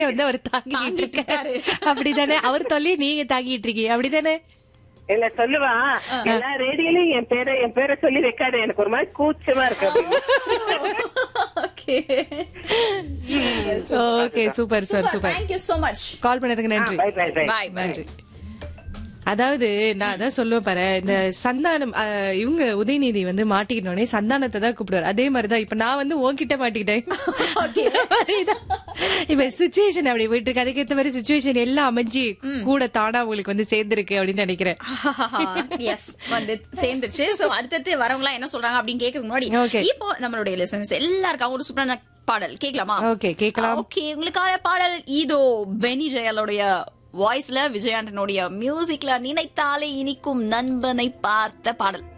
வந்து அவர் தாங்கிட்டு தாங்கிட்டு இருக்காரு இருக்காரு. அப்படிதானே அவர் தொல்லையை நீங்க தாங்கிட்டு இருக்கீங்க அப்படிதானே இல்ல சொல்லுவான் எல்லா ரேடியோலயும் என் பேரை என் பேரை சொல்லி வைக்காத எனக்கு ஒரு மாதிரி கூச்சமா இருக்கு அப்படின்னு. Okay okay super sir super thank you so much call பண்ணதுக்கு நன்றி பை பை பை பாய் நன்றி அதாவது நான் அதான் சொல்லுவேன் பாரு இந்த சந்தானம் அஹ், இவங்க உதயநிதி வந்து மாட்டிக்கிட்டோடனே சந்தானத்தை தான் கூப்பிடுவார் அதே மாதிரிதான் இப்ப நான் வந்து உன்கிட்ட மாட்டிக்கிட்டேன் இந்த மாதிரிதான். இப்ப சுச்சுவேஷன் அப்படி போயிட்டு இருக்கு அதுக்கேத்த மாதிரி சுச்சுவேஷன் எல்லாம் அமைஞ்சு கூட தானா உங்களுக்கு வந்து சேர்ந்திருக்கு அப்படின்னு நினைக்கிறேன் எஸ் வந்து சேர்ந்துருச்சு சோ அடுத்தடுத்து வரவங்க எல்லாம் என்ன சொல்றாங்க அப்படின்னு கேக்குறதுக்கு Okay. முன்னாடி இப்போ நம்மளுடைய லெசன்ஸ் எல்லாருக்கும் ஒரு சூப்பரான பாடல் கேட்கலாமா ஓகே கேட்கலாம் ஓகே உங்களுக்கான பாடல் இதோ பெனி ஜெயலுடைய வாய்ஸ்ல விஜயாண்டனுடைய மியூசிக்ல நினைத்தாலே இனிக்கும் நண்பனை பார்த்த பாடல்